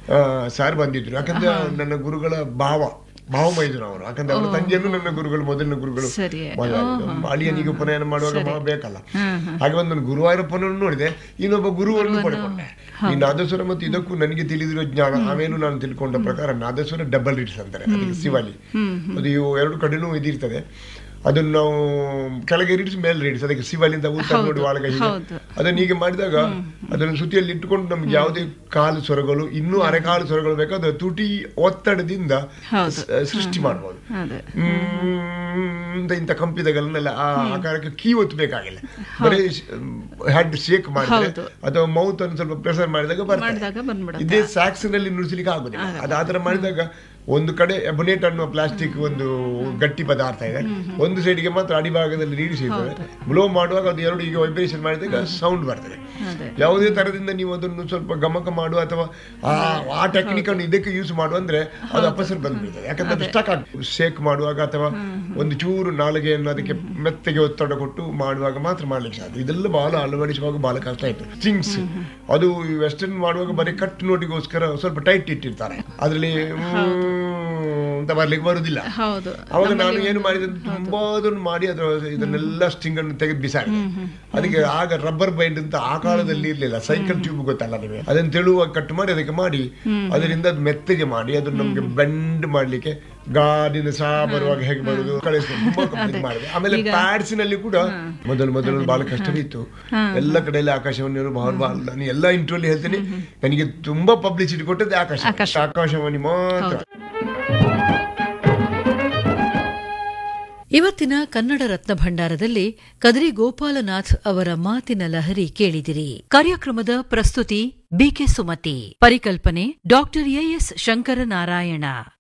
ಆ, ಸಾರ್ ಬಂದಿದ್ರು ಯಾಕಂದ್ರೆ ನನ್ನ ಗುರುಗಳ ಭಾವ ಭಾವ ಮೈದುನ ಅವರು ಯಾಕಂದ್ರೆ ಅವರ ತಂಗಿಯನ್ನು ನನ್ನ ಗುರುಗಳು ಮೊದಲಿನ ಗುರುಗಳು ಸರಿ. ಮೊದಲಾಗಿ. ಅಳಿಯನಿಗೆ ಉಪನಯನ ಮಾಡುವಾಗ ಮಾ ಬೇಕಲ್ಲ ಹಾಗೆ ಒಂದು ನಾನು ಗುರುವಾಯೂರಪ್ಪನನ್ನು ನೋಡಿದೆ ಇನ್ನೊಬ್ಬ ಗುರುವನ್ನು ಪಡ್ಕೊಂಡೆ ಈ ನಾದಸ್ವರ ಮತ್ತು ಇದಕ್ಕೂ ನನಗೆ ತಿಳಿದಿರೋ ಜ್ಞಾನ ಆಮೇಲೆ ನಾನು ತಿಳ್ಕೊಂಡ ಪ್ರಕಾರ ನಾದಸ್ವರ ಡಬಲ್ ರೀಡ್ಸ್ ಅಂತಾರೆ ಅದಕ್ಕೆ ಶಿವಾಲಿ ಅದು ಇವು ಎರಡು ಕಡೆನೂ ಇದಿರ್ತದೆ ಅದನ್ನು ನಾವು ಕೆಳಗೆ ರೀಡ್ಸ್ ಮೇಲೆ ರೀಡ್ಸ್ ಅದಕ್ಕೆ ಶಿವಾಲಿಂದ ಊಟ ನೋಡಿ ಒಳಗೆ ಹೀಗೆ ಹೌದು. ಅದನ್ನ ಹೀಗೆ ಮಾಡಿದಾಗ ಅದನ್ನು ಸುತಿಯಲ್ಲಿ ಇಟ್ಟುಕೊಂಡು ನಮ್ಗೆ ಯಾವುದೇ ಕಾಲು ಸ್ವರಗಳು ಇನ್ನೂ ಅರೆಕಾಲು ಸ್ವರಗಳು ಬೇಕು ಅದು ತುಟಿ ಒತ್ತಡದಿಂದ ಹೌದು. ಸ- ಸೃಷ್ಟಿ ಮಾಡಬಹುದು ಅದೇ ಅಂತ ಇಂಥ ಕಂಪಿದಗಳನ್ನೆಲ್ಲ ಆ ಆಕಾರಕ್ಕೆ ಕೀ ಒತ್ತಬೇಕಾಗಿಲ್ಲ ಬರೀ ಹೆಡ್ ಶೇಕ್ ಮಾಡಿದ್ರೆ ಹೌದು. ಅಥವಾ ಮೌತ್ ಅನ್ನು ಸ್ವಲ್ಪ ಪ್ರೆಸರ್ ಮಾಡಿದಾಗ ಮಾಡಿದಾಗ ಬರ್ತದೆ ಬಂದ್ಬಿಡುತ್ತೆ. ಇದೇ ಸ್ಯಾಕ್ಸ್ ನಲ್ಲಿ ನುಡಿಸ್ಲಿಕ್ಕೆ ಆಗುದಿಲ್ಲ ಅದು ಆತರ ಮಾಡಿದಾಗ ಒಂದು ಕಡೆ ಎಬನೇಟ್ ಅನ್ನುವ ಪ್ಲಾಸ್ಟಿಕ್ ಒಂದು ಗಟ್ಟಿ ಪದಾರ್ಥ ಇದೆ ಒಂದು ಸೈಡ್ಗೆ ಮಾತ್ರ ಅಡಿಭಾಗದಲ್ಲಿ ರೀಡಿಸ್ ಇರ್ತದೆ ಬ್ಲೋ ಮಾಡುವಾಗ ಅದು ಎರಡು ಈಗ ವೈಬ್ರೇಷನ್ ಮಾಡಿದಾಗ ಸೌಂಡ್ ಬರ್ತದೆ ಅದೇ ಯಾವುದೇ ತರದಿಂದ ನೀವು ಅದನ್ನು ಸ್ವಲ್ಪ ಗಮಕ ಮಾಡುವ ಅಥವಾ ಆ ಆ ಟೆಕ್ನಿಕ್ ಅನ್ನು ಇದಕ್ಕೆ ಯೂಸ್ ಮಾಡುವ ಅಂದ್ರೆ ಅದು ಅಪಸರ್ ಬಂದ್ಬಿಡ್ತದೆ ಯಾಕಂದ್ರೆ ಅದು ಸ್ಟಕ್ ಆಗ್ತದೆ ಶೇಕ್ ಮಾಡುವಾಗ ಅಥವಾ ಒಂದು ಚೂರು ನಾಲಿಗೆಯನ್ನು ಅದಕ್ಕೆ ಮೆತ್ತಗೆ ಒತ್ತಡ ಕೊಟ್ಟು ಮಾಡುವಾಗ ಮಾತ್ರ ಮಾಡ್ಲಿಕ್ಕೆ ಸಾಧ್ಯ ಇದೆಲ್ಲ ಬಹಳ ಅಳವಡಿಸುವಾಗ ಬಹಳ ಕಷ್ಟ ಆಯ್ತು ಥಿಂಗ್ಸ್ ಅದು ವೆಸ್ಟರ್ನ್ ಮಾಡುವಾಗ ಬರೀ ಕಟ್ ನೋಟಿಗೋಸ್ಕರ ಸ್ವಲ್ಪ ಟೈಟ್ ಇಟ್ಟಿರ್ತಾರೆ ಅದರಲ್ಲಿ ಅಂತ ಬರ್ಲಿಕ್ಕೆ ಬರುದಿಲ್ಲ ಹೌದು ಅವಾಗ ನಾನು ಏನು ಮಾಡಿದೆ ಅಂದ್ರೆ ತುಂಬಾ ಅದನ್ನು ಮಾಡಿ ಅದರ ಇದನ್ನೆಲ್ಲ ಸ್ಟಿಂಗ್ ಅನ್ನು ತೆಗೆದು ಬಿಸಾಡಿದೆ ಅದಕ್ಕೆ ಆಗ ರಬ್ಬರ್ ಬೈಂಡ್ ಅಂತ ಆ ಕಾಲದಲ್ಲಿ ಇರ್ಲಿಲ್ಲ ಸೈಕಲ್ ಟ್ಯೂಬ್ ಗೊತ್ತಲ್ಲ ನಿಮಗೆ ಅದನ್ನ ತೆಳುವಾಗಿ ಕಟ್ ಮಾಡಿ ಅದಕ್ಕೆ ಮಾಡಿ ಅದರಿಂದ ಅದು ಮೆತ್ತಗೆ ಮಾಡಿ ಅದನ್ನ ನಮ್ಗೆ ಬೆಂಡ್ ಮಾಡ್ಲಿಕ್ಕೆ ಗಾಡಿನ ಸಹ ಬರುವಾಗ ಹೇಗೆ ಬರುದು ಕಳಿಸ್ಕೊಂಡು ತುಂಬಾ ಕಂಪ್ಲೀಟ್ ಮಾಡಿದೆ ಆಮೇಲೆ ಪ್ಯಾಡ್ಸ್ ನಲ್ಲಿ ಕೂಡ ಮೊದಲು ಮೊದಲು ಬಹಳ ಕಷ್ಟವಿತ್ತು ಎಲ್ಲ ಕಡೆಯಲ್ಲಿ ಆಕಾಶವಾಣಿಯವರು ಬಹಳ ಬಹಳ ನಾನು ಎಲ್ಲ ಇಂಟರ್ವ್ಯೂ ಹೇಳ್ತೀನಿ ನನಗೆ ತುಂಬಾ ಪಬ್ಲಿಸಿಟಿ ಕೊಟ್ಟದ್ದು ಆಕಾಶ ಆಕಾಶವಾಣಿ ಮಾತ್ರ ಇವತ್ತಿನ ಕನ್ನಡ ರತ್ನ ಭಂಡಾರದಲ್ಲಿ ಕದ್ರಿ ಗೋಪಾಲನಾಥ್ ಅವರ ಮಾತಿನ ಲಹರಿ ಕೇಳಿದಿರಿ ಕಾರ್ಯಕ್ರಮದ ಪ್ರಸ್ತುತಿ ಬಿಕೆ ಸುಮತಿ ಪರಿಕಲ್ಪನೆ ಡಾಕ್ಟರ್ ಎಎಸ್ ಶಂಕರನಾರಾಯಣ